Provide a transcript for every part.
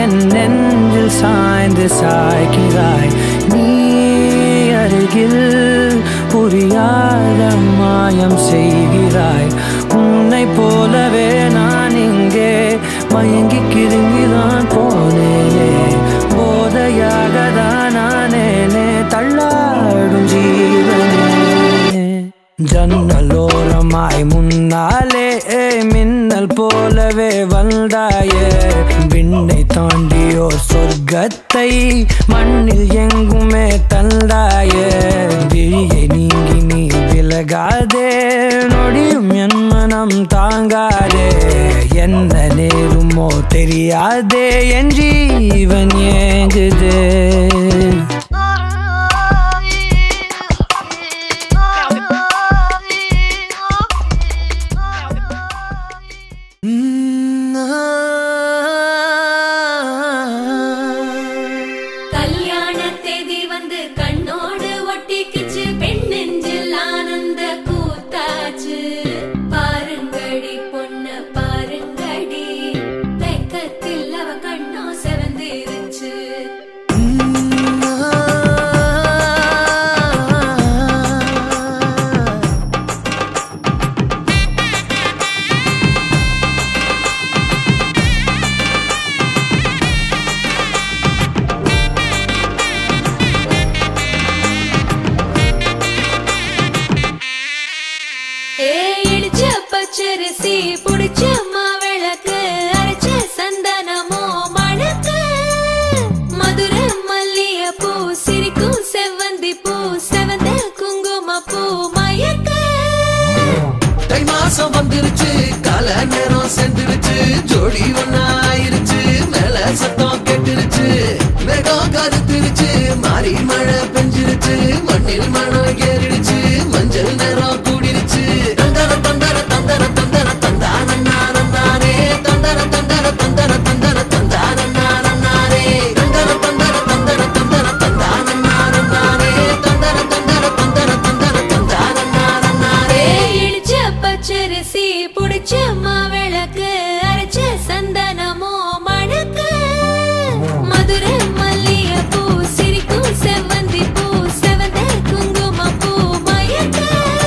என் நெஞ்சில் சாய்ந்து சாய்கிறாய் நீ அருகில் புரியாத மாயம் செய்கிறாய் உன்னை போலவே நான் இங்கே மயங்கி கிருங்கிதான் போனேனே போதையாக தான் நானேனே தள்ளாடும் ஜீவனே ஜன்னலோரமாய் முன்னாலே மின்னல் போலவே வந்தாயே விண்ணை தாண்டியோர் சொர்க்கத்தை மண்ணில் எங்குமே தந்தாயே விழியை நீங்கி நீ விலகாதே நொடியும் என் மனம் தாங்காதே என்ன நேருமோ தெரியாதே என் ஜீவன் ஏங்குதே கல்யாண தேதி வந்து கண்ணோடு ஒட்டிக்கிச்சு பெண் நெஞ்சில் ஆனந்த கூத்தாச்சு பாருங்கடி பொண்ண பாருங்கடி வெக்கத்தில் அவ கண்ணோ செவந்திருச்சு ஏ இடிச்ச பச்சரிசி புடிச்ச மாவிளக்கு அரைச்ச சந்தனமோ மணக்கு மதுர மல்லிய பூ சிரிக்கும் செவ்வந்தி பூ செவந்த குங்கும பூ மயக்க தை மாசம் வந்துருச்சு கால நேரம் சென்றுருச்சு ஜோடி ஒன்னாயிருச்சு மேல சத்தம் கெட்டுருச்சு மேகம் கருத்துருச்சு மாறி மழை பெஞ்சிருச்சு மண்ணில் மணம் ஏறிடுச்சு மஞ்சள் நேரம் கூடிருச்சு தந்தர தந்தர தந்தர தந்தர தந்தான நானே தந்தர தந்தர தந்தர தந்தர தந்தான நானே தந்தர தந்தர தந்தர தந்தர தந்தான நானே தந்தர தந்தர தந்தர தந்தர தந்தான நானே ஏ இடிச்ச பச்சரிசி புடிச்ச மாவிளக்கு அரைச்ச சந்தனமோ மணக்கு மதுர மல்லிய பூ சிரிக்கும் செவ்வந்தி பூ செவந்த குங்கும பூ மயக்க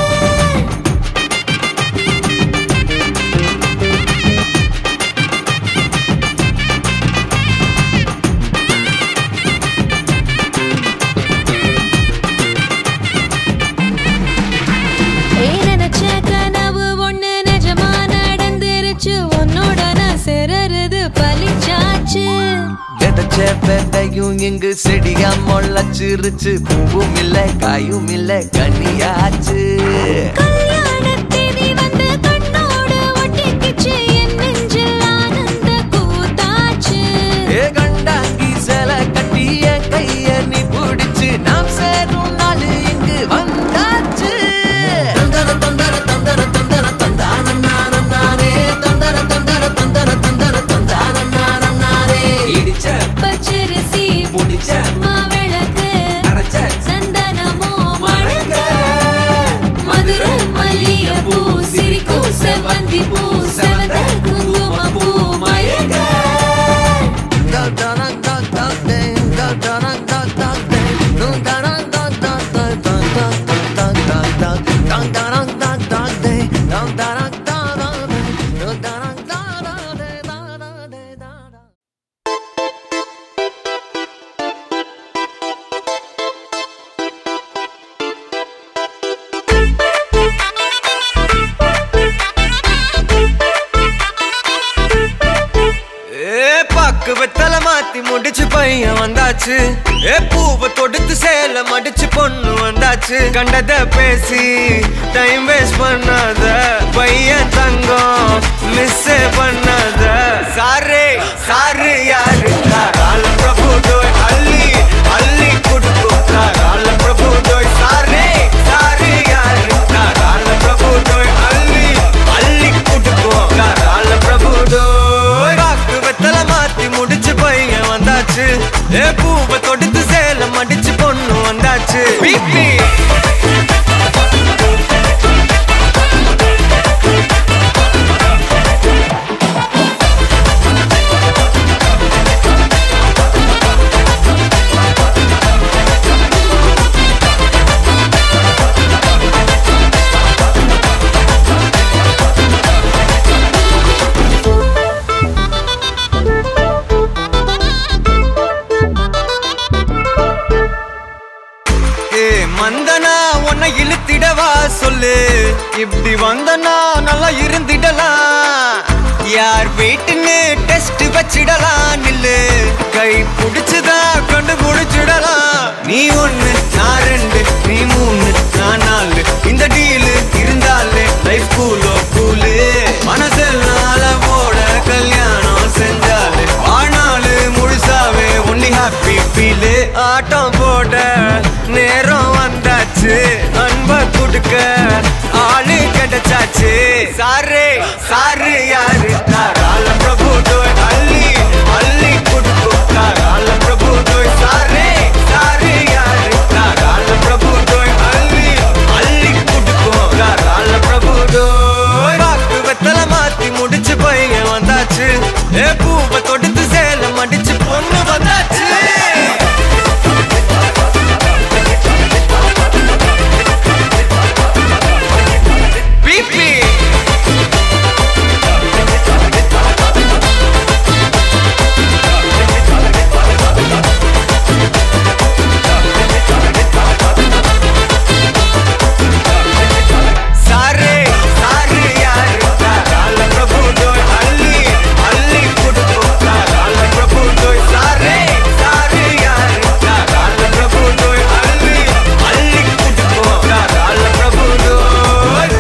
ஏ நினைச்ச கனவு ஒண்ணு நிஜமா நடந்துருச்சு உன்னோட நான் சிறருது பலிச்சாச்சு விதைச்ச விதையும் இங்கு செடியா முளைச்சிருச்சு பூவும் இல்ல காயும் இல்ல கனியாச்சு கல்யாணத்தேதி வந்து கண்ணோடு ஒட்டிக்கிச்சு என் நெஞ்சில் ஆனந்த கூத்தாச்சு ஏ கண்டாங்கி சில கட்டி என் கைய நீ பிடிச்சு நாம் சேரும் நாள் இங்கு வந்தாச்சு தந்தர தந்தர தந்தர தந்தர தந்தான நானம் நானே தந்தர தந்தர தந்தர தந்தர தந்தான நானம் நானே இடிச்ச பச்சரிசி புடிச்ச மாவிளக்கு அரைச்ச சந்தனமோ மணக்க மதுர மல்லிய பூ சிரிக்கும் செவ்வந்தி பூ செவந்த குங்கும பூ மயக்க ஏ பாக்கு வெத்தல மாத்தி முடிச்சு பையன் வந்தாச்சு ஏ பூவை தொடுத்து சேல மடிச்சு பொண்ணு வந்தாச்சு கண்டத பேசி டைம் வேஸ்ட் பண்ணாத பையன் தங்கம் மிஸ் பண்ணாத சாரு சாரு யாரு கால பிரபு டோய் அள்ளி அள்ளி குடுக்கும் கால பிரபு டோய் சாரு சாரு யாரு கால பிரபு டோய் அள்ளி அள்ளி குடுக்கும் கால பிரபு டோய் பாக்கு வெத்தல மாத்தி முடிச்சு பையன் வந்தாச்சு ஏ பூவை தொடுத்து சேல மடிச்சு பொண்ணு வந்தாச்சு பிபி இப்படி வந்தனா நல்லா இருந்திடலாம் யார் வீட்டுன்னு டெஸ்ட் வச்சிடலாம் நில்லு கை பிடிச்சுதா கண்டு பிடிச்சிடலாம் நீ ஒண்ணு நான் ரெண்டு நீ மூணு நான் நாலு இந்த டீலு இருந்தாலே லைஃப் கூலோ கூலு மனசெல்லாம் போட கல்யாணம் செஞ்சாலே ஆனாலு முழுசாவே ஒன்லி ஹாப்பி ஃபீலு ஆட்டம் போட நேரம் வந்தாச்சு அன்ப கொடுக்க ஆளு கிடைச்சாச்சு சாரு சாரு யாரு தாராள பிரபு டோய் அள்ளி அள்ளி கொடுக்கும் தாராள பிரபு டோய் சாரு சாரு யாரு தாராள பிரபு டோய் அள்ளி அள்ளி கொடுக்கும் தாராள பிரபு டோய் பாக்கு வெத்தல மாத்தி முடிச்சு பையன் வந்தாச்சு ஏ பூவை தொடுத்து சேலம் அடிச்சு பொண்ணு வந்தாச்சு பிபி சாரே சாரு யாரு தாராள பிரபு டோய் அள்ளி அள்ளி கொடுக்கும் தாராள பிரபு டோய் சாரே சாரு யாரு தாராள பிரபு டோய் அள்ளி அள்ளி கொடுக்கும் தாராள பிரபு டோய்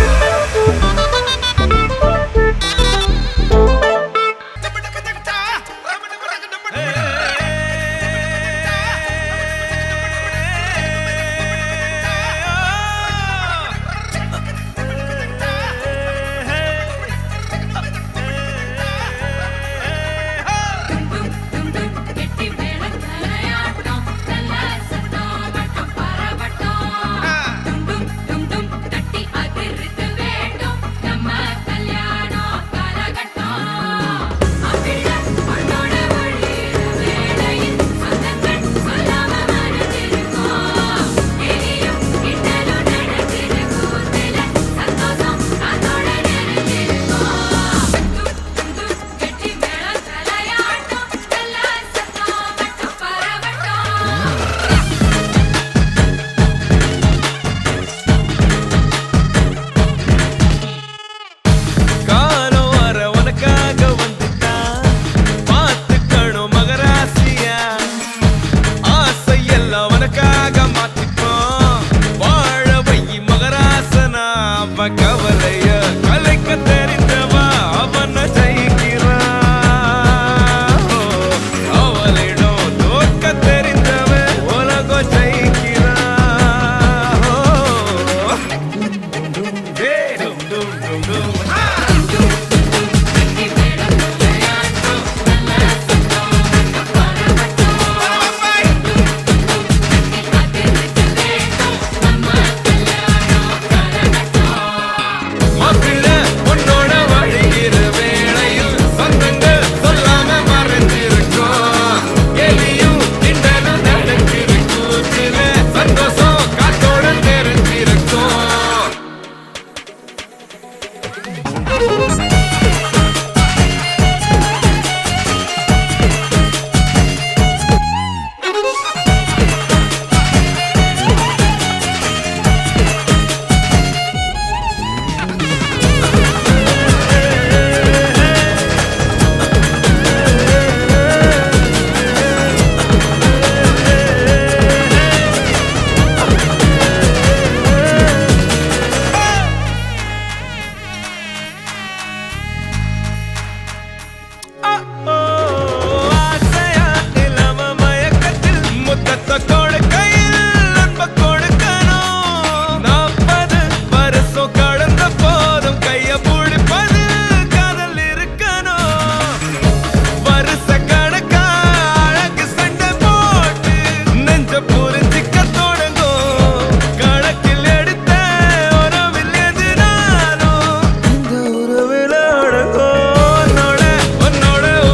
கெட்டி மேளம் தலையாட்டம் நல்ல சத்தம் வட்டம் பரவட்டம் டும் டும் டும் டும் தட்டி அதிர்த்து வேண்டும் நம்ம கல்யாணம் கரகட்டம் அப்பிள்ள பண்ணோட வழியிற வேளையில் சொந்தங்கள் சொல்லாம மறைஞ்சிருக்கும் எரியும் கிண்டலும் நடக்கிற கூத்துல சந்தோஷம் அதோட நிறைஞ்சிருக்கும் டும் டும் டும் கெட்டி மேளம் தலையாட்டம் நல்ல சத்தம் வட்டம் பரவட்டம் காலம் வர உனக்காக வந்துட்டான் பார்த்துக்கணும் மகராசியா ஆசை எல்லாம் உனக்காக மாத்திப்போம் வாழ வை மகராசனா அவ கவலைய கலைக்க தெரிந்தவா அவன ஜெயிக்கிறான் அவளிடம் தோற்க தெரிந்தவன் உலகம் ஜெயிக்கிறான் Hey, dum dum dum dum. மாப்பிள்ளை உன்னோட வழிகிற வேளையில் சொந்தங்கள் சொல்லாம மறைஞ்சிருக்கும் எலியும் திண்டனும் நடக்கிற சந்தோஷம் காத்தோட தெரிஞ்சிருக்கும் ஆசையா இளம மயக்கத்தில் முத்தத்தை கொடுக்கையில் அன்ப கொடுக்கணும் நாற்பது வருஷம் கடந்த போதும் கைய பிடிப்பது காதல் இருக்கணும் வருஷ கணக்கா அழகு சண்டை போட்டு நெஞ்ச புரிஞ்சிக்க தொடங்கும் கணக்கில் எடுத்த உறவில் எதிராலும் இந்த உறவில் அடங்கும் உன்னோட உன்னோட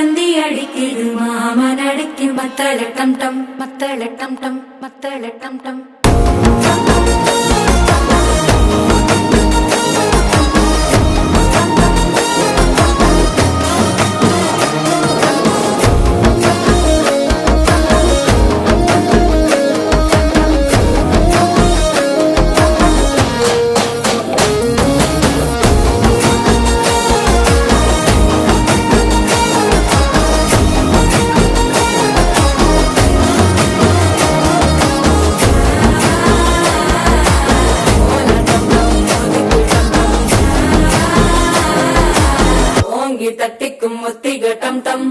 தந்தி அடிக்குது மாமன் அடிக்கு மத்தள டம் டம் மத்தள டம் டம் மத்தள டம் டம் ஓங்கி தட்டிக்கும் முத்திக டம் டம்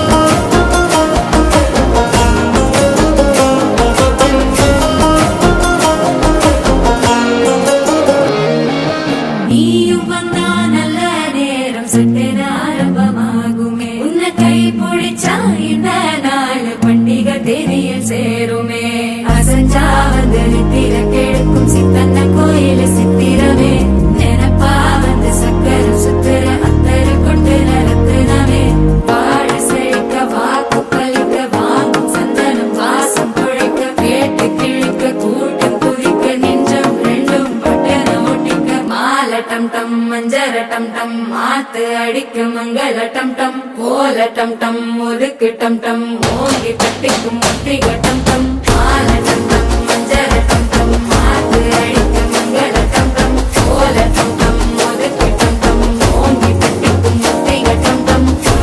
நீயும் வந்தா நல்ல நேரம் சட்டென ஆரம்பமாகுமே உன்னை கை பிடிச்சா இந்த நாள் பண்டிகை தேதியில் சேருமே அசஞ்சா வந்து நித்திர கெடுக்கும் சித்தன்ன கோயில சித்திரமே நினப்பா வந்து சக்கர சுத்துற அத்தர கொண்டு நடத்துனவே வாழ செழிக்க வாக்கு பலிக்க வாங்கும் சந்தனம் வாசம் குழைக்க கேட்டு கிழிக்க கூட்டம் குதிக்க நெஞ்சம் ரெண்டும் பட்டன ஒட்டிக்க மால டம் டம் மஞ்சர டம் டம் மாத்து அடிக்க மங்கள டம் டம் கோல டம் டம் ஒதுக்கு டம் டம் ஓங்கி தட்டிக்கும் முத்திக டம் டம் மால டம் டம் மஞ்சர டம் டம் மாத்து அடிக்க மங்கள டம் டம் கோல டம் டம் ஒதுக்கு டம் டம் ஓங்கி தட்டிக்கும் முத்திக டம் டம்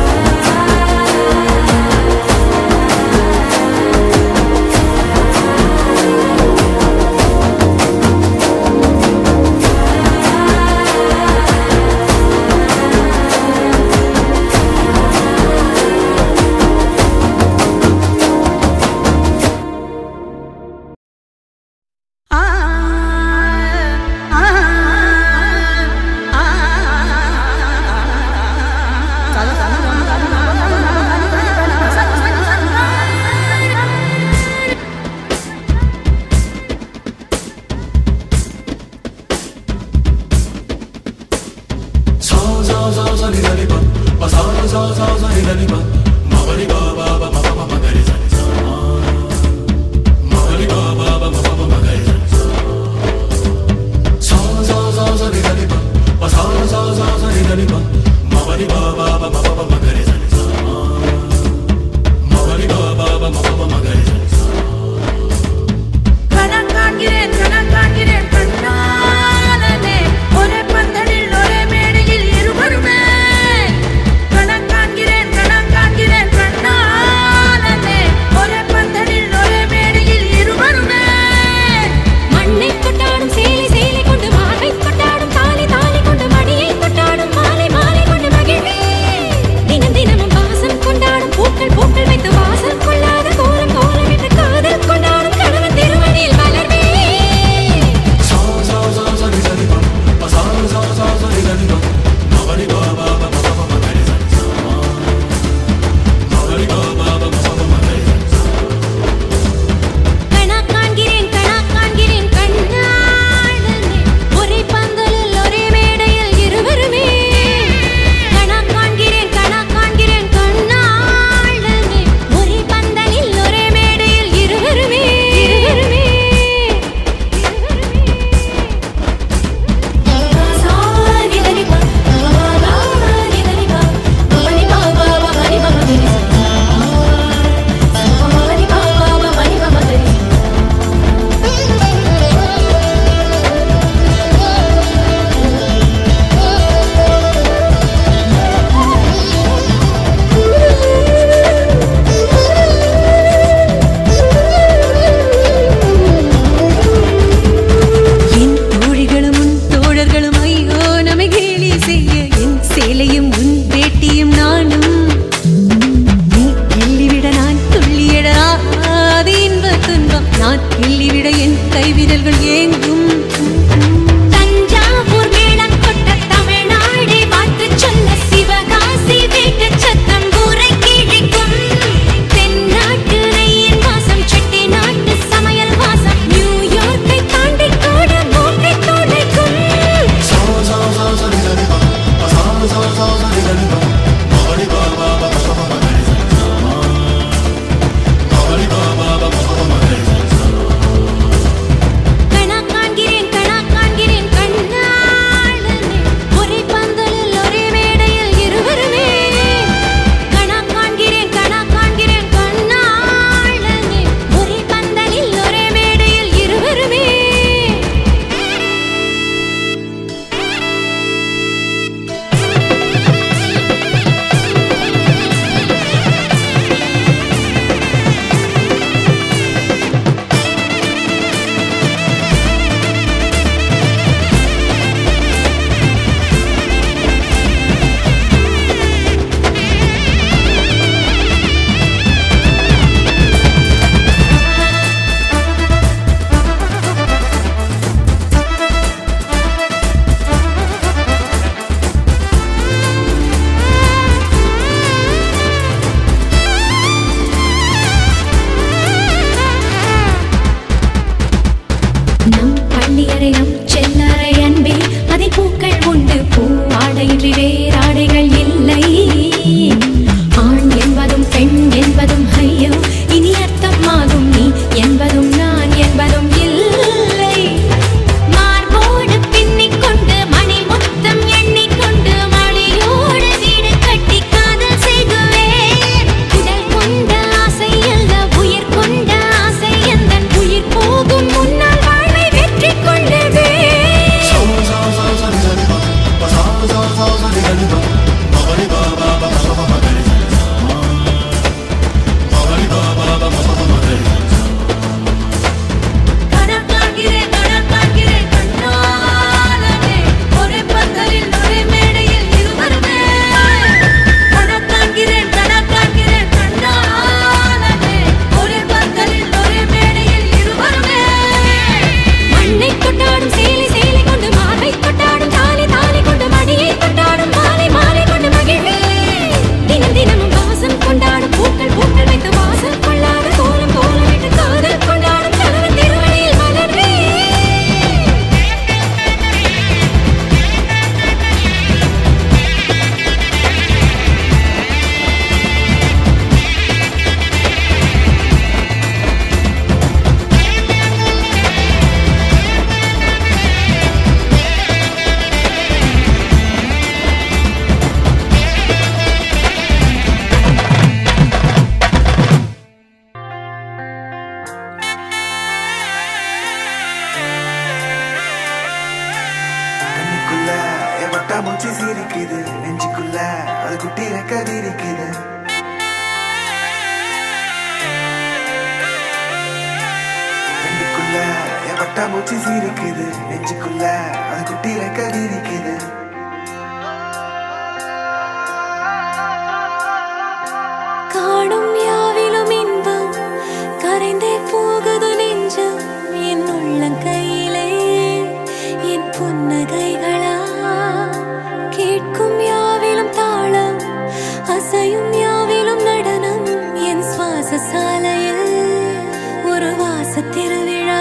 கணம் காண்கிறேன் கணம் காண்கிறேன் கண்ணாலனே ஒரே பந்தலில் ஒரே மேடையில் இருவருமே கணம் காண்கிறேன் கணம் காண்கிறேன் கண்ணாலனே ஒரே பந்தலில் ஒரே மேடையில் இருவருமே மண்ணை கொண்டாடும் சேலை சேலை கொண்டு மாலை கொண்டாடும் தாலி தாலி கொண்டு மணியை கொண்டாடும் மாலை மாலை கொண்டு மகிழ்வே தினம் தினமும் வாசம் கொண்டாடும் பூக்கள் பூக்கள் வைத்து வாசல் கொள்ளாத கோலம் கோலமிட்டு காதல் கொண்டாடும் கணவன் திருமணியில் மலர்வே கணா காண்கிறேன் கணா காண்கிறேன் கண்ணாளனே ஒரே பந்தலில் ஒரே மேடையில் இருவருமே கணா காண்கிறேன் கணா காண்கிறேன் கண்ணாளனே ஒரே பந்தலில் ஒரே மேடையில் இருவருமே இருவருமே சாரி தரிபா சாரி தரிபா மணி பாபா மணி பாபா மணி பாபா மணி பாபா என் தோழிகளும் உன் தோழர்களும் ஐயோ நம்மை கேலி செய்ய என் சேலையும் உன் வேட்டியும் நானும் நீ கிள்ளிவிட நான் துள்ளியடாது இன்ப துன்பம் நான் கிள்ளிவிட என் கைவிரல்கள் ஏங்கும் தஞ்சாவூர் மேளம் கொட்ட தமிழ்நாடே பார்த்து சொல்ல சிவகாசி வீட்டு சத்தம் ஊரை கிழிக்கும் தென்னாட்டு நெய்யின் வாசம் செட்டி நாட்டு சமையல் வாசம் நியூயார்க்கை தாண்டி கூட மூக்கை துடைக்கும் சா சா சா சா சா சா சா சா சா ஆடையின்றி வேறாடைகள் இல்லை ஆண் என்பதும் பெண் என்பதும் ஐயோ இனி அர்த்தமாகும் நீ என்பதும் நான் என்பதும் இல்லை மார்போடு பின்னிக் கொண்டு மணி முத்தம் எண்ணிக்கொண்டு மணியோடு வீடு கட்டி காதல் செய்குவேன் உடல் கொண்ட ஆசை அல்ல உயிர் கொண்ட ஆசை எந்தன் உயிர் போகும் முன்னால் வாழ்வை வெற்றி கொள்ளுவேன் கணக்காகிறேன் கணக்காகிறேன் கண்ணாலனே ஒரே பந்தலில் ஒரே மேடையில் இருவருமே கணக்காகிறேன் கணக்காகிறேன் கண்ணாலனே ஒரே பந்தலில் ஒரே மேடையில் இருவருமே மண்ணை கொண்டாடும் சேலை சேலை கொண்டு மார்பை கொண்டாடும் தாலி தாலி கொண்டு மடியை கொண்டாடும் மாலை மாலை கொண்டு மகிழ்வே தினம் தினமும் வாசம் கொண்டாடும் பூக்கள் பூக்கள் வைத்து வாசல் கொள்ளாத கோலம் கோலம் விட்டு காதல் கொண்டாடும் கணவன் திருவடியில் மலர்வே கண்ணுக்குள்ள என் வட்டா மூச்சு சிரிக்குது நெஞ்சுக்குள்ள அது குட்டி ரெக்க விரிக்குது கண்ணுக்குள்ள என் வட்டா மூச்சு சிரிக்குது நெஞ்சுக்குள்ள அது குட்டி ரெக்க விரிக்குது காணும் யாவிலும் இன்பம் கரைந்தே போகுது நெஞ்சம் என் உள்ளங்கையிலே என் புன்னகைகளா கேட்கும் யாவிலும் தாளம் அசையும் யாவிலும் நடனம் என் சுவாச சாலையில் ஒரு வாச திருவிழா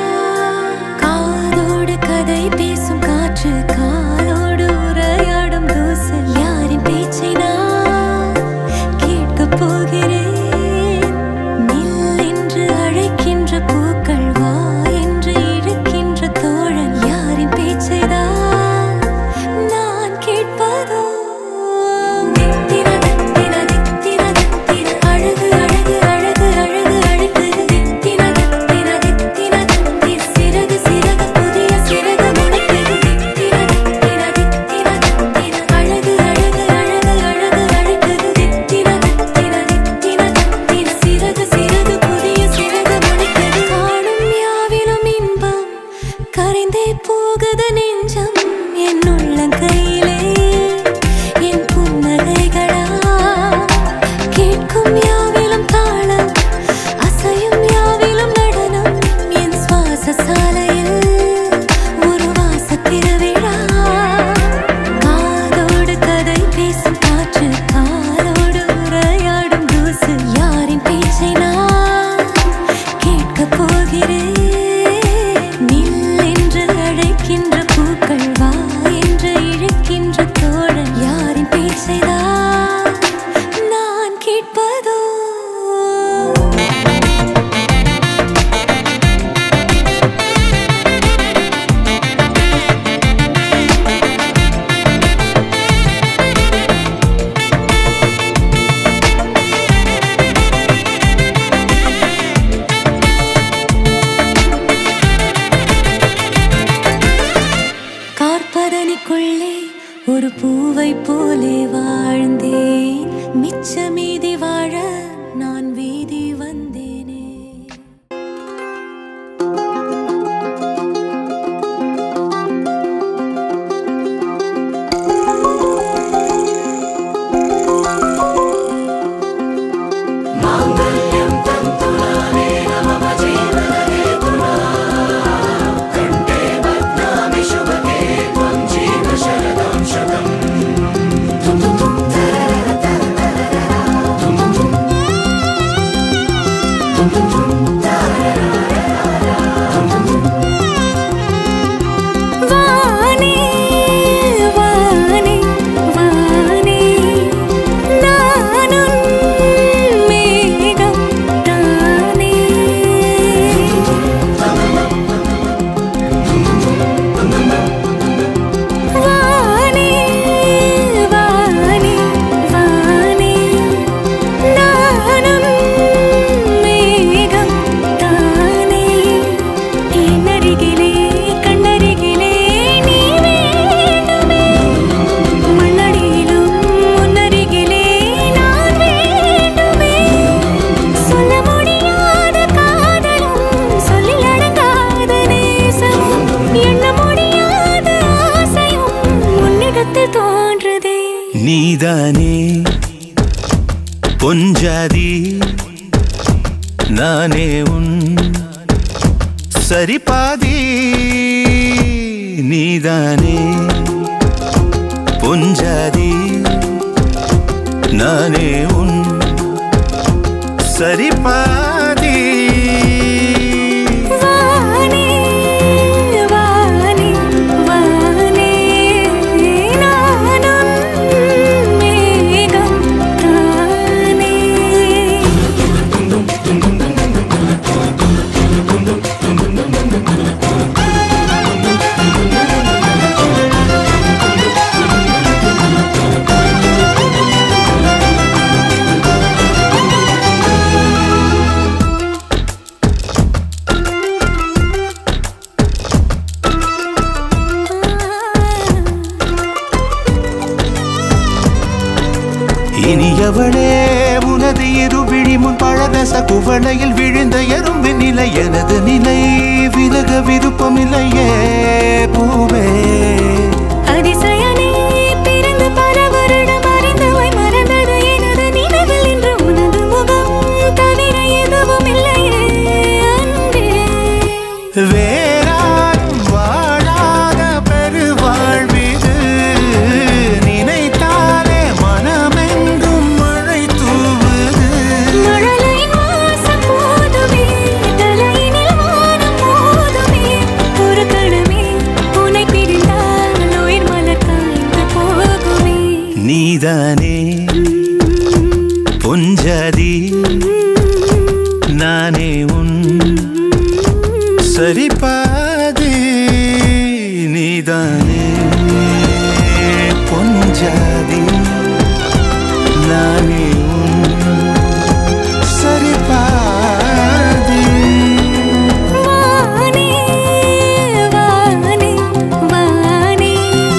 காதோடு கதை பேசும் காற்று காலோடு உரையாடும் தூசு யாரின் பேச்சை நான் கேட்கப் போகிறேன் நில் என்று அழைக்கின்ற பூக்கள் வா என்று இழுக்கின்ற தோழன் யாரின் பேச்சைதான் நான் கேட்பதோ தித்தின தித்தின தித்தின தித்தின அழகு அழகு அழகு அழகு அழகு தித்தின தித்தின தித்தின தித்தின சிறகு சிறகு புதிய சிறகு முளைக்குது தித்தின தித்தின தித்தின தித்தின அழகு அழகு அழகு அழகு அழகுது தித்தின தித்தின தித்தின தித்தின சிறகு சிறகு புதிய சிறகு முளைக்குது காணும் யாவிலும் இன்பம் கரைந்தே போகுது நெஞ்சம் என் உள்ளங்கையிலே என் புன்னகைகளா கேட்கும் யாவிலும் தாளம் அசையும் யாவிலும் நடனம் என் சுவாச சாலையில் ஒரு வாச திருவிழா காதோடு கதை பேசும் காற்று காலோடு உரையாடும் தூசு யாரின் பேச்சை நான் கேட்கப் போகிறேன் நில் என்று அழைக்கின்ற பூக்கள் வா என்று இழுக்கின்ற தோழன் யாரின் பேச்சைதான் நான் கேட்பதோ கார்பதனிக்குள்ளே ஒரு பூவை போலே வாழ்ந்தேன் மிச்ச மீதி வாழ நான் வீதி வந்தேனே Dum dum dum, da da da da da da. உன்னிடத்தில் தோன்றுதே நீதானே பொஞ்சாதி நானே உன் சரிபாதி நீதானே பொஞ்சாதி நானே உன் சரிபாதி வானே வானே வானே நானும் மேகம் தானே இனியவளே உனது இருவிழி முன் பழரச குவளையில் விழுந்த எறும்பின் நிலை எனது நிலை விலக விருப்பமில்லையே பூவே அதிசயனே பிறந்து பல வருடம் அறிந்தவை மறந்தது எனது நினைவில் இன்று உனது முகம் தவிர எதுவும் இல்லையே அன்பே வேறாரும் வாழாத பெருவாழ்விது நினைத்தாலே மனமெங்கும் மழை தூவுது மழலையின் வாசம் போதுமே தலையினில் வானம் போதுமே ஒரு கணமே உன்னை பிரிந்தால் உயிர் மலர் காய்ந்து போகுமே நீதானே பொஞ்சாதி நானே உன் சரிபாதி நீதானே பொஞ்சாதி நானே உன் சரிபாதி வானே வானே வானே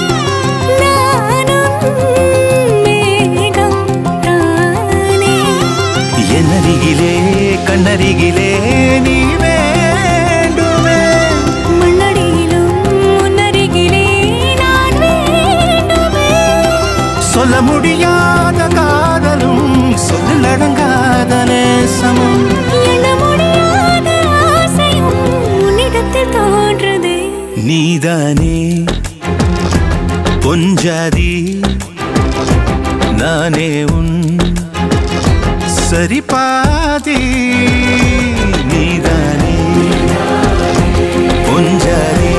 நானும் மேகம் தானே என்னருகிலே கண்ணருகிலே நீ வேண்டுமே மண்ணடியிலும் முன்னருகிலே நான் வேண்டுமே சொல்ல முடியாத காதலும் சொல்லில் அடங்காத நேசமும் எண்ண முடியாத ஆசையும் உன்னிடத்தில் தோன்றுதே நீதானே பொஞ்சாதி நானே உன் சரிபாதி நீதானே பொஞ்சாதி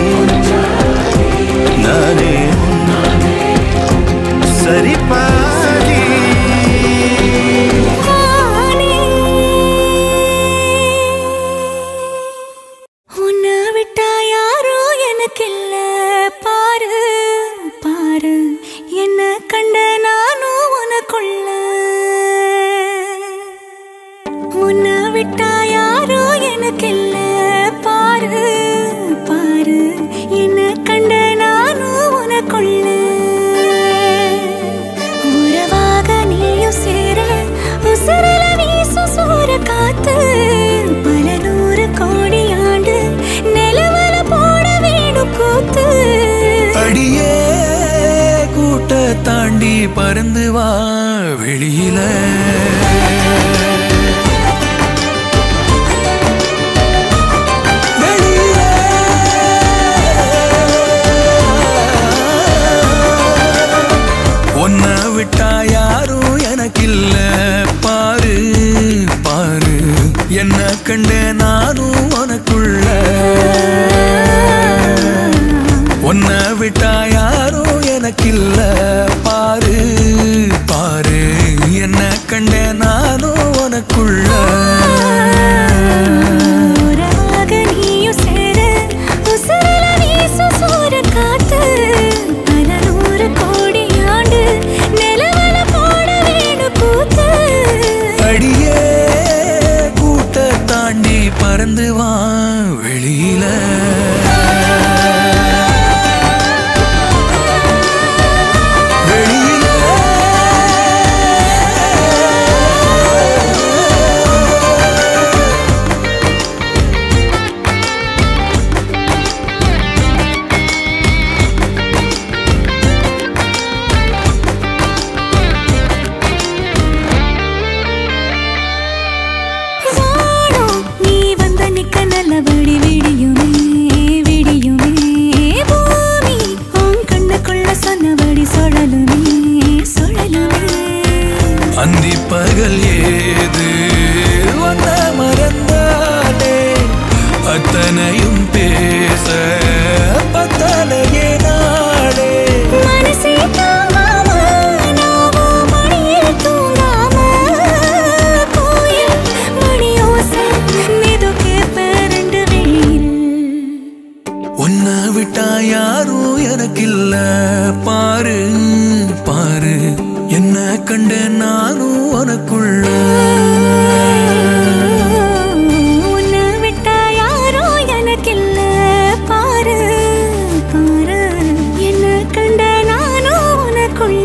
நானே உன் சரிபாதி வானே உன்னை விட்டா யாரோ எனக்கில்ல பாரு பாரு என்ன கண்ட நானும் உனக்குள்ள உன்னை விட்டா யாரோ எனக்கில்ல பாரு பாரு என்ன கண்ட நானும் உனக்குள்ள உறவாக நீயும் சேர உசுரல வீசும் சூற காத்து பல நூறு கோடி ஆண்டு நிலவல போட வேணும் கூத்து அடியே கூட்ட தாண்டி பறந்து வா வெளியில வெளியில. உன்னை விட்டா யாரும் எனக்கில்ல பாரு பாரு என்ன கண்ட நானும் உனக்குள்ள உன்னை விட்டா யாரும் எனக்கில்ல பாரு பாரு என்ன கண்ட நானும் கண்டேன் நானும் உனக்குள்ள உன்னை விட்டா யாரோ எனக்கில்ல பாரு பாரு என்ன கண்ட நானும் உனக்குள்ள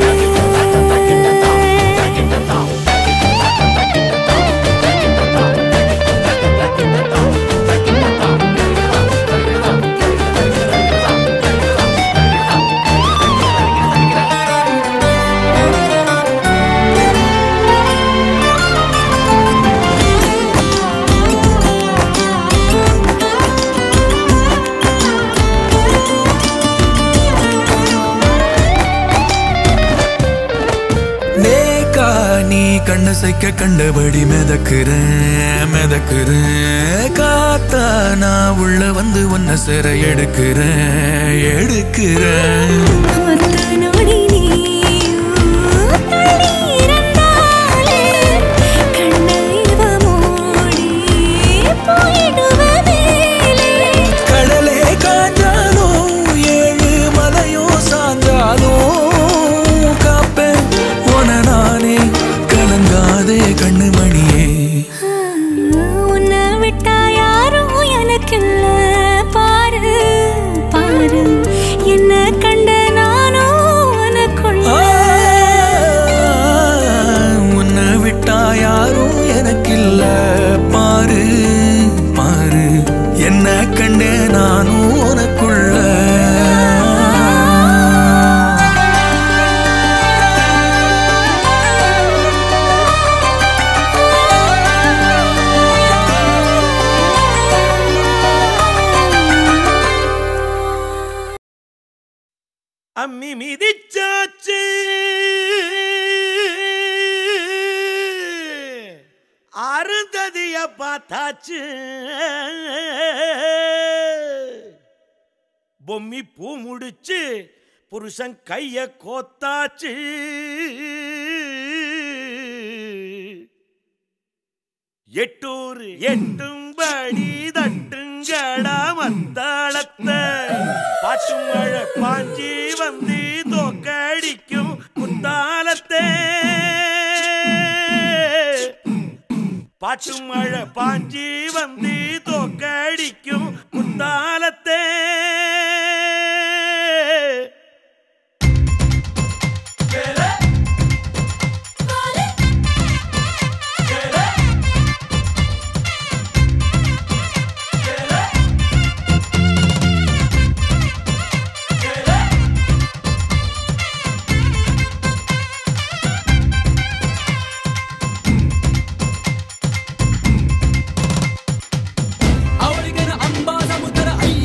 நேக்கா நீ கண்ண சைக்க கண்டபடி மிதக்குறேன் மிதக்குறேன் காத்தா நான் உள்ள வந்து உன்னை சிறை எடுக்கிறேன் எடுக்கிறேன் ஒத்த நொடி நீயும் தள்ளி இருந்தாலே கண்ணை இவ மூடி போயிடுவ மேலே கடலே காஞ்சாலும் ஏழு மலையும் சாஞ்சாலும் காப்பேன் உன நானே கலங்காதே கண்ணுமணியே உன்னை விட்டா யாரும் எனக்கில்ல பாரு பாரு என்ன கண்ட நானும் உனக்குள்ள உன்னை விட்டா யாரும் எனக்கில்ல பாரு பாரு என்ன கண்டே நானும் உனக்குள்ள அம்மி மிதிச்சாச்சு அருந்ததிய பார்த்தாச்சு பொம்மி பூ முடிச்சு புருஷன் கைய கோத்தாச்சு எட்டூர் எட்டும்படி தட்டுங்கடா மத்தாளத்தை பாட்டு மழை பாஞ்சி வந்து தோக்கடிக்கும் குத்தாலத்தை பாட்டு மழை பாஞ்சி வந்து தோக்கடிக்கும் குத்தாலத்தை ಅವಳಿಗೆ ಅಂಬಾದ ಮುದರ ಅಯ್ಯ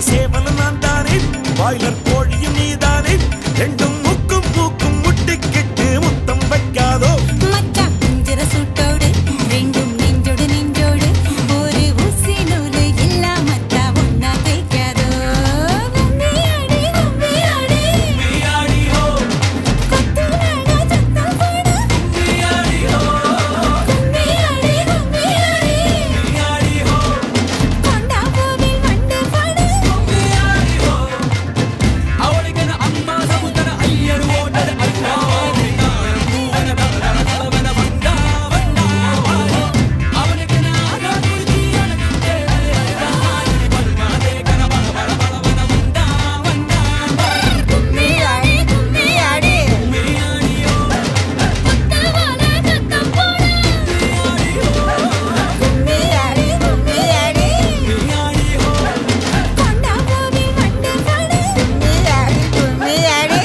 சேவல் நான் தானே பாய்லர் கோழியும் நீதானே ரெண்டும் முக்கும் மூக்கும் முட்டிக்கிட்டு முத்தம் வைக்காதோ மச்சான் குஞ்சிர சூட்டோடு ரெண்டும் நெஞ்சோடு நெஞ்சோடு ஒரு ஊசி நூலு இல்லாமத்தா ஒன்னா தைக்காதோ கும்மியாடி கும்மியாடி கொத்துனாடா சத்தம் போடு கும்மியாடி கும்மியாடி கொண்டா பூவில் வண்டு பாடு கும்மியாடி கும்மியாடி கொத்தவால சத்தம் போடு கும்மியாடி கும்மியாடி கொண்டா பூவில் வண்டு பாடு கும்மியாடி கும்மியாடி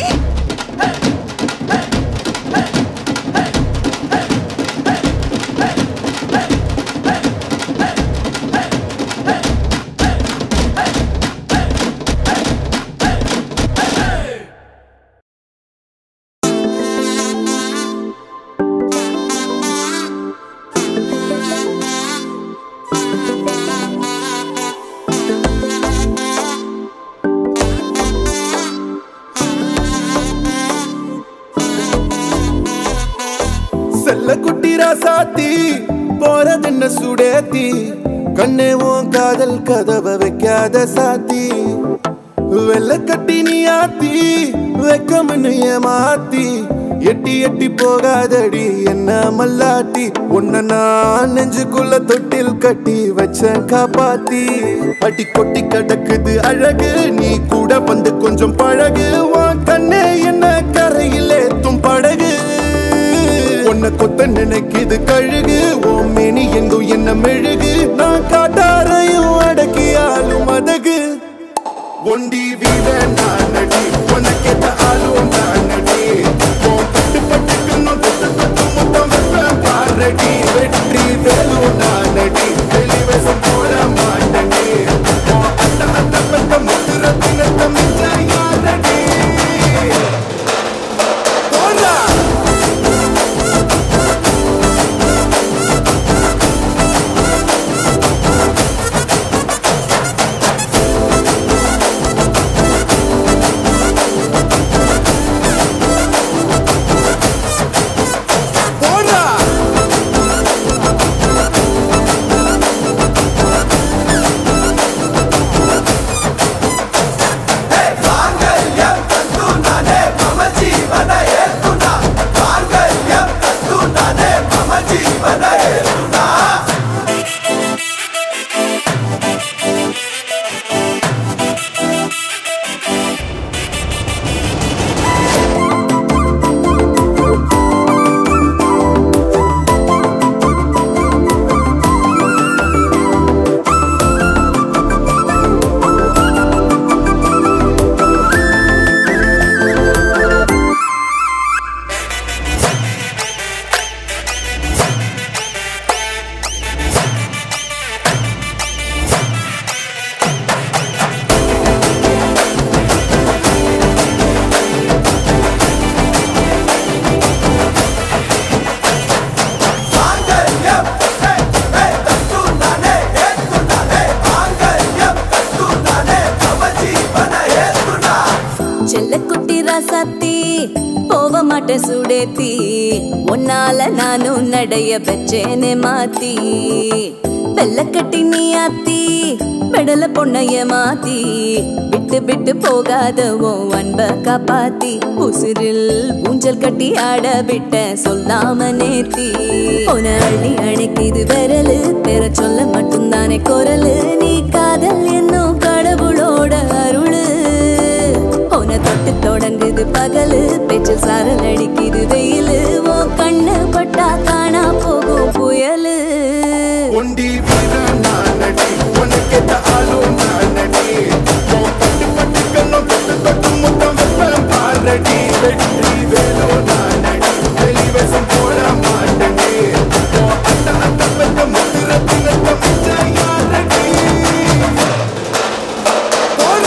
செல்ல குட்டி ராசாத்தி போறதென்ன சுடேத்தி கண்ணே உன் காதல் கதவை வைக்காத சாத்தி வெள்ள கட்டி நீ ஆத்தி வெக்கமனு ஏமாத்தி எட்டி எட்டி போகாதடி என்ன மல்லாட்டி உன்னை நான் நெஞ்சுக்குள்ள தொட்டில் கட்டி வச்சேன் காப்பாத்தி அடி கொட்டி கிடக்குது அழகு நீ கூட வந்து கொஞ்சம் பழகு உன் கண்ணே என்ன கரையில் ஏத்தும் படகு உன்னை கொத்த நினைக்குது கழுகு ஓம் மேனி எங்கும் என்ன மெழுகு நான் காட்டாரையும் அடக்கியாலும் அதகு ஒண்டி வீர நான் நடி உனக்கேத்த ஆளும் நான் நடி உன் பட்டு பட்டுக்கணும் தொட்டு தொட்டு முத்தம் வைப்பேன் பாரடி வெற்றி வேலும் நான் நடி வெளிவசம் போட மாட்டடி உன் அத்த அத்த பத்த முத்துரத்தினத்த மிச்ச யாரடி போடா போடா செல்லக்குட்டி ராசாத்தி போக மாட்டேன் சுடேத்தி உன்னால நானும் நடைய பெச்சேனே மாத்தி வெள்ளக்கட்டி நீ ஆத்தி பெடல பொண்ணைய மாத்தி விட்டு விட்டு போகாத உன் அன்ப காப்பாத்தி உசிரில் ஊஞ்சல் கட்டி ஆட விட்ட சொல்லாம நேத்தி உன அள்ளி அணைக்குது விரலு பெற சொல்ல மட்டும்தானே குரலு நீ காதல் என்னும் கடவுளோட அருளு உன தொட்டு தொடங்குது பகலு பேச்சில் சாரல் அடிக்குது வெயிலு ஓ கண்ணு பட்டா காணா போகும் புயலு ஒண்டி வீர நான் நடி உனக்கேத்த ஆளும் நான் நடி உன் பட்டு பட்டுக்கணும் தொட்டு தொட்டு முத்தம் வைப்பேன் பாரடி வெற்றி வேலோ நான் நடி வெளிவசம் போட மாட்டடி உன் அத்த அத்த பெத்த முத்துரத்தினத்த மிச்ச யாரடி போடா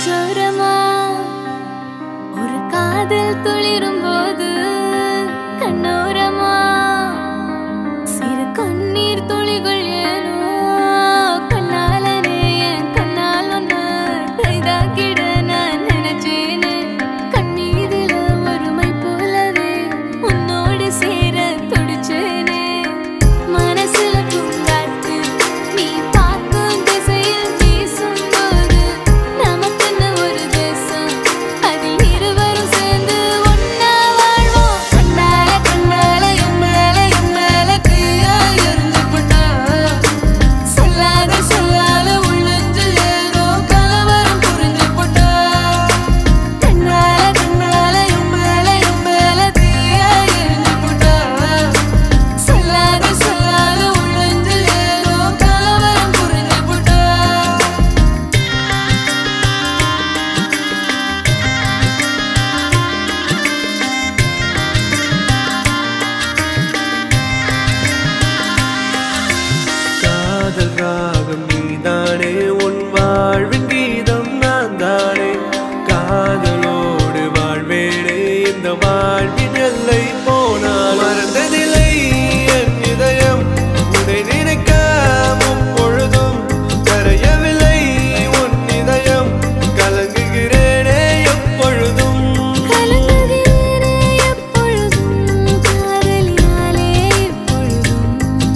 நெஞ்சோரமா ஒரு காதல் துளிரும் போது கண்ணோரமா சிறு கண்ணீர் துளிகள் ஏனோ கண்ணாலனே என் கண்ணால் ஒன்று கைதாக்கிட நான் நினைச்சேனே கண்ணீரில ஒருமை போலவே உன்னோடு சேர துடிச்சேனே மனசுல பூங்காற்று நீ பார்க்கும் திசையில் வீசும்போது நமக்குன்னு ஒரு தேசம் அதில் இருவரும் சேர்ந்து ஒன்னா வாழ்வோம் கண்ணால கண்ணால என் மேல என் மேல தீயா எரிஞ்சு போட்டா சொல்லாத சொல்லாத உள்ளஞ்சில் ஏதோ கலவரம் புரிஞ்சு போட்டா கண்ணால கண்ணால என் மேல என் மேல தீயா எரிஞ்சு போட்டா சொல்லாத சொல்லாத உள்ளஞ்சில் ஏதோ கலவரம் புரிஞ்சு போட்டா காதல் ராகம் நீதானே உன் வாழ்வின் கீதம் நான் தானே காதலோடு வாழ்வேனே இந்த வாழ்வின் எல்லை போனால் மறந்ததில்லை என் இதயம் உன்னை நினைக்காம பொழுதும் கரையவில்லை உன் இதயம் கலங்குகிறேனே எப்பொழுதும் கலங்குகிறேனே எப்பொழுதும் காதலினாலே எப்பொழுதும்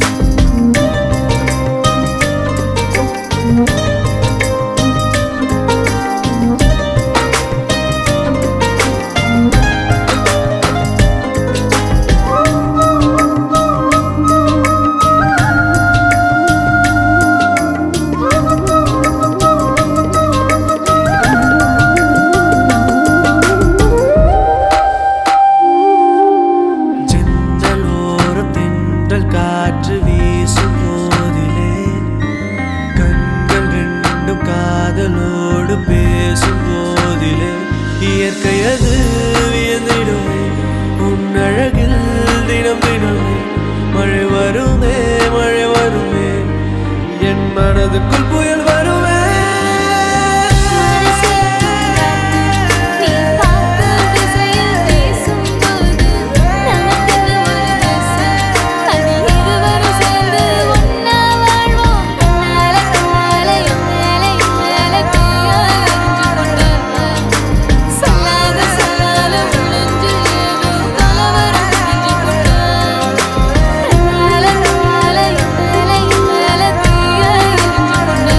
ஜன்னலோரம் தென்றல் காற்று வீசும் போதிலே கண்கள் ரெண்டும் காதலோடு பேசும் போதிலே இயற்கை அது வியந்திடுமே உன் அழகில் தினம் தினமே மழை வருமே மழை வருமே என் மனதுக்குள் புயல் வருமே நீ பார்க்கும் திசையில் வீசும்போது நமக்குன்னு ஒரு தேசம் அதில் இருவரும் சேர்ந்து ஒன்னா வாழ்வோம் கண்ணால கண்ணால என் மேல என் மேல தீயா எரிஞ்சு கொண்டா சொல்லாத சொல்லாத உள்ளஞ்சில் ஏதோ கலவரம் புரிஞ்சு கொண்டா கண்ணால கண்ணால என் மேல என் மேல தீயா எரிஞ்சு கொண்டா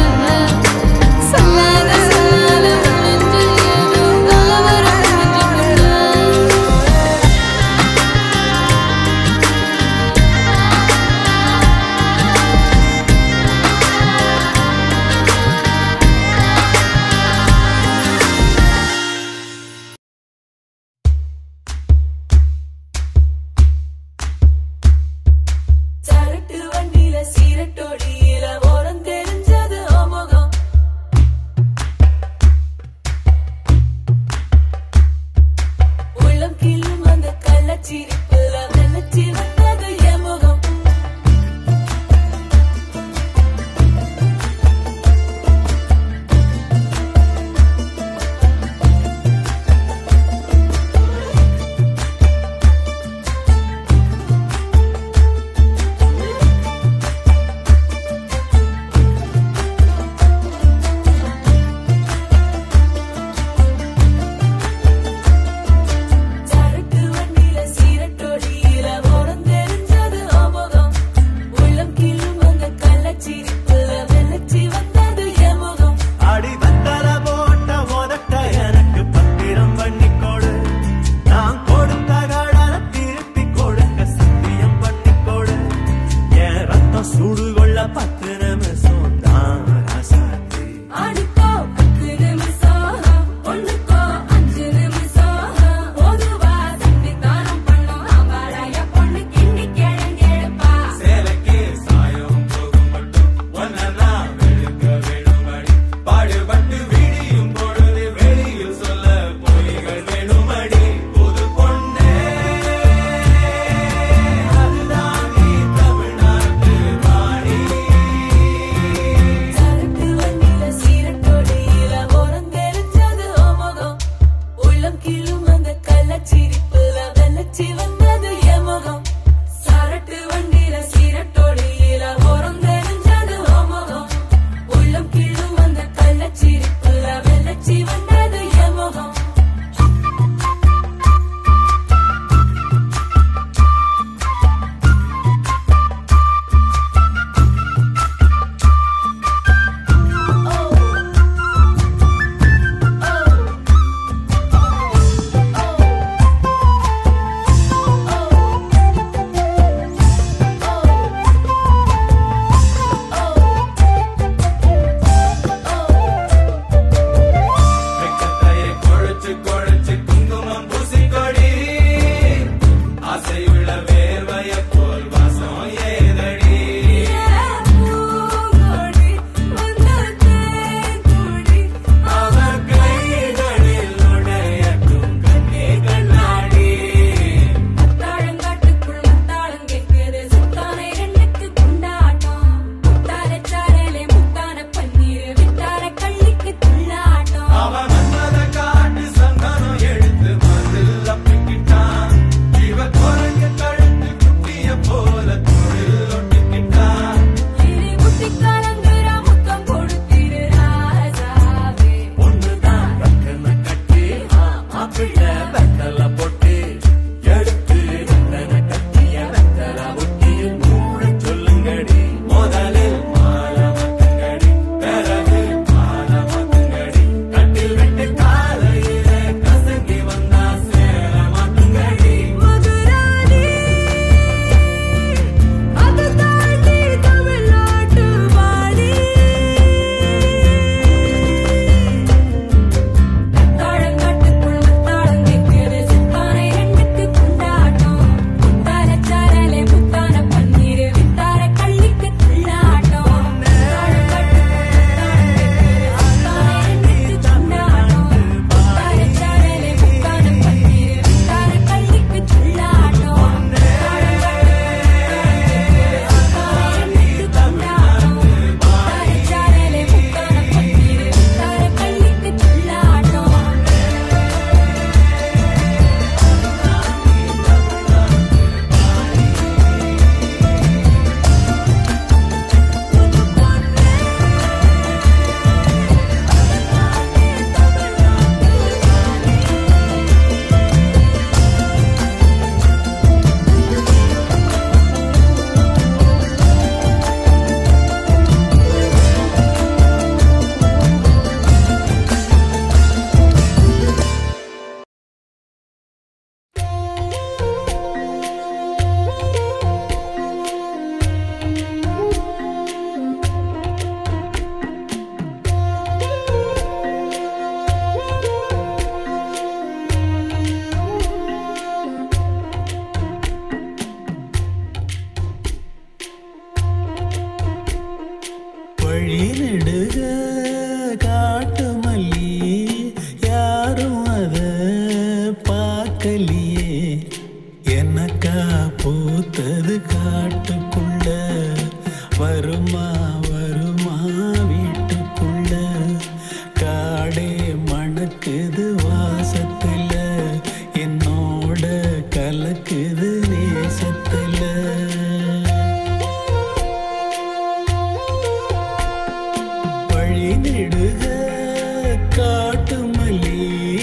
நெடுக காட்டு மல்லி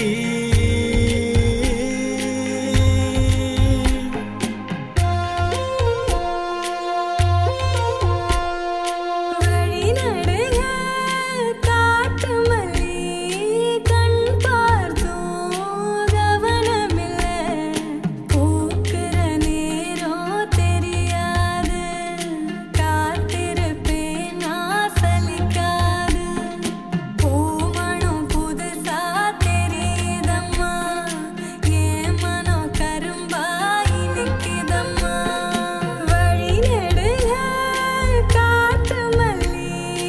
வழி நடுக காட்டு மல்லி கண் பார்த்தோம் கவனமில்ல பூக்கிற நேரம் தெரியாது காத்திருப்பேன் நான் சலிக்காது பூமணம் புதுசா தெரியுதம்மா என் மனம் கரும்பாய் நிற்குதம்மா வழி நெடுக காட்டு மல்லி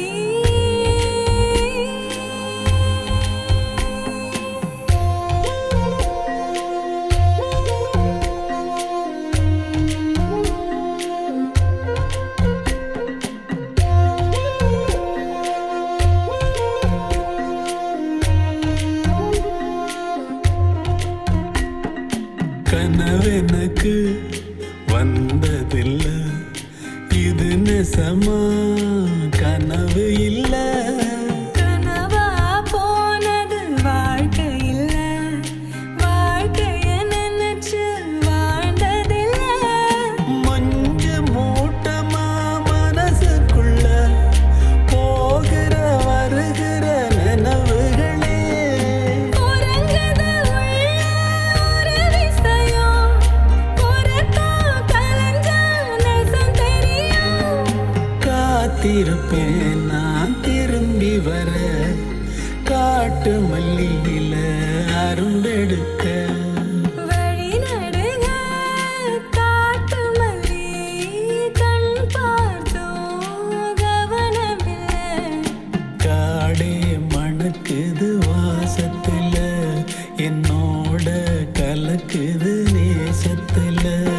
கனவெனக்கு வந்ததில்ல இது நெசமா கனவு இல்ல கனவா போனது வாழ்க்கை இல்ல வாழ்க்கைய நினைச்சு வாழ்ந்ததில்ல மஞ்ச மூட்டமா மனசுக்குள்ள போகிற வருகிற நினைவுகளே உறங்குது உள்ள ஒரு விஷயம் உறக்கம் கலைஞ்சா நெசம் தெரியும் காத்திருப்பேன் நான் திரும்பி வர காட்டு மல்லியில அரும்பெடுக்க வழி நடுக காட்டு மல்லி கண் பார்த்தோம் கவனமில்ல காடே மணக்குது வாசத்துல என்னோட கலக்குது நேசத்துல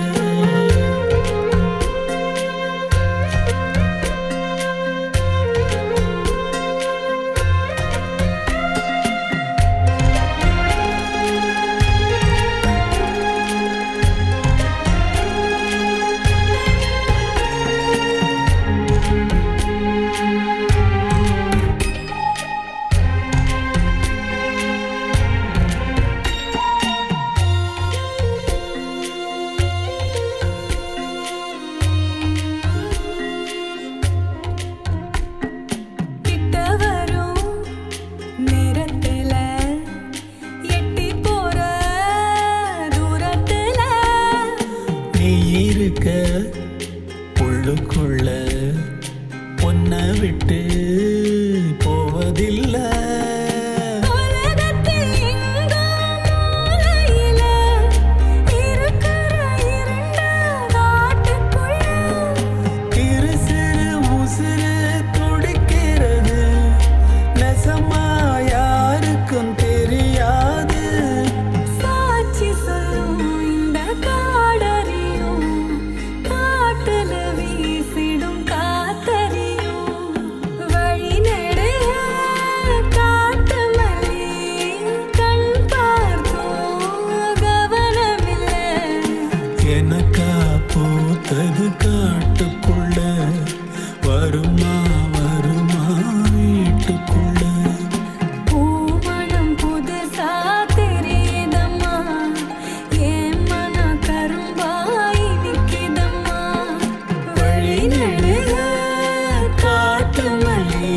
கிட்ட வரும் நேரத்துல எட்டி போற தூரத்துல நீ இருக்க உள்ளுக்குள்ள பொன்ன விட்டு போவதில்லை உலகத்தில் எங்கோ மூலையில இருக்கிற இருண்ட காட்டுக்குள்ள இரு சிறு உசுறு துடிக்கிறது நெசமா யாருக்கும் தெரியாது சாட்சி சொல்லும் இந்த காடறியும் காட்டுல வீசிடும் காத்தறியும் வழி நெடுக காட்டு மல்லி கண் பார்த்தோம் கவனமில்லை எனக்கா பூத்தது காட்டுக்குள்ள வருமா வருமா வீட்டுக்குள்ள பூமணம் புதுசா தெரியுதம்மா என் மனம் கரும்பாய் நிற்கிதம்மா வழி நடுக காட்டு மல்லி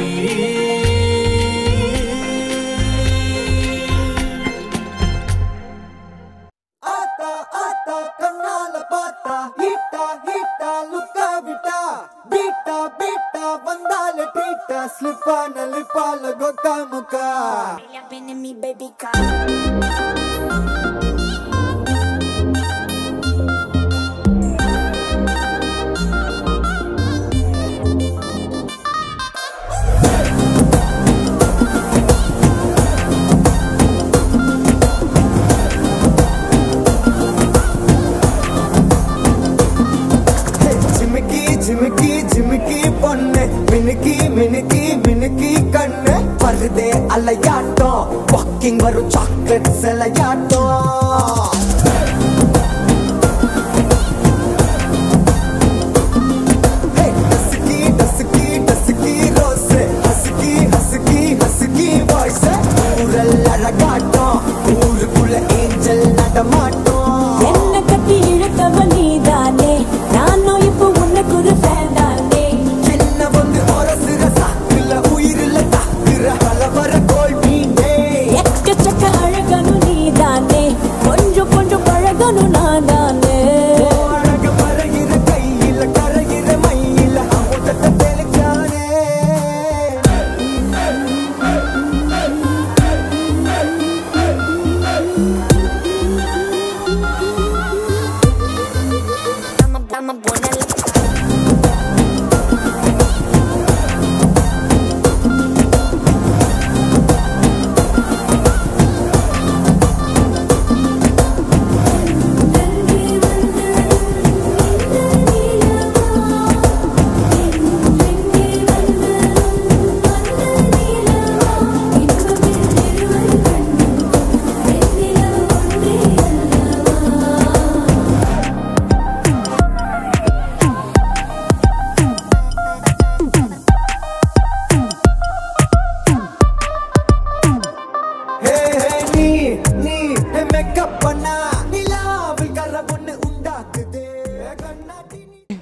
ஆத்தா ஆத்தா கண்ணால பார்த்தா ஹீட்டா ஹீட்டா லுக்கா விட்டா பீட்டா பீட்டா வந்தால ட்ரீட்டா ஸ்லிப்பான லிப்பால கொக்கா முக்கா ஜிமிக்கி ஜிமிக்கி ஜிமிக்கி பொண்ணு மினுக்கி மினுக்கி மினுக்கி கண்ணு வருதே அலையாட்டம் வாக்கிங் வரும் சாக்லேட் சிலையாட்டம் Hey, டசுக்கி, டசுக்கி, டசுக்கி ரோஸு. ஹசுக்கி, ஹசுக்கி, பாய்ஸ் ஊரல் அழகாட்டம் ஊருக்குள்ள ஏஞ்சல் நடமாட்டம் என்ன கட்டி இழுத்தவ நீதானே நானும் இப்போ உனக்கு ஒரு ஃபேன் தானே என்ன வந்து ஒரசுற சாக்குல உயிரில தாக்குற கலவர கோல் மீனே எக்கச்சக்க அழகனும் நீதானே கொஞ்சம் கொஞ்சம் பழகனும் நான் தானே அழக பறகிற கையில கரைகிற மயில அமுதத்தை தெளிச்சானே ஹே ஹே நீ நீ மேக்கப் பண்ணா நிலாவில் கர பொண்ணு உண்டாக்குதே கண்ணாடி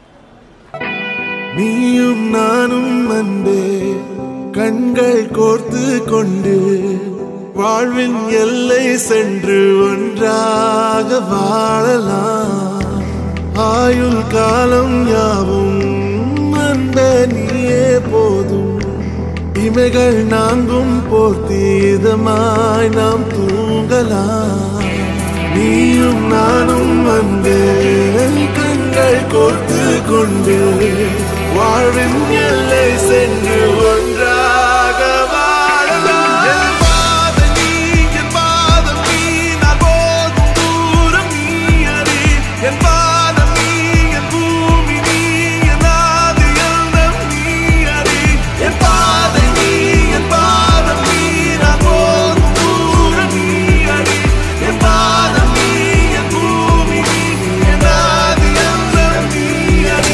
நீயும் நானும் அன்பே கண்கள் கோர்த்து கொண்டு வாழ்வின் எல்லை சென்று ஒன்றாக வாழலாம் ஆயுள் காலம் யாவும் அன்ப நீயே போதும் இமைகள் நான்கும் போர்த்தீதமாய் நாம் தூங்கலாம் நீயும் நானும் வந்து கண்கள் கோர்த்து கொண்டு வாழ்வின் எல்லை சென்று ஒன்றாக வாழலாம் என் பாதம் நீ, என் பாதம் நீ, நான் போகும் தூரம் நீ அறி. என் பாதம் நீ, என் பூமி நீ, என் ஆதி எண்ணம் நீ அறி. என் பாதை நீ, என் பாதம் நீ, நான் போகும் தூரம் நீ அறி. என் பாதம் நீ, என் பூமி நீ, என் ஆதி எண்ணம் நீ அறி.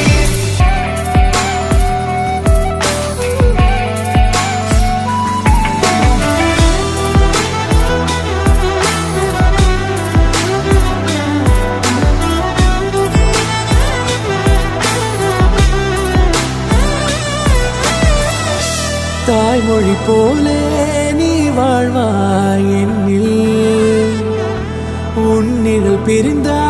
தாய்மொழி போலே நீ வாழ்வாய் என்னில் உன்னிடல் பிரிந்தா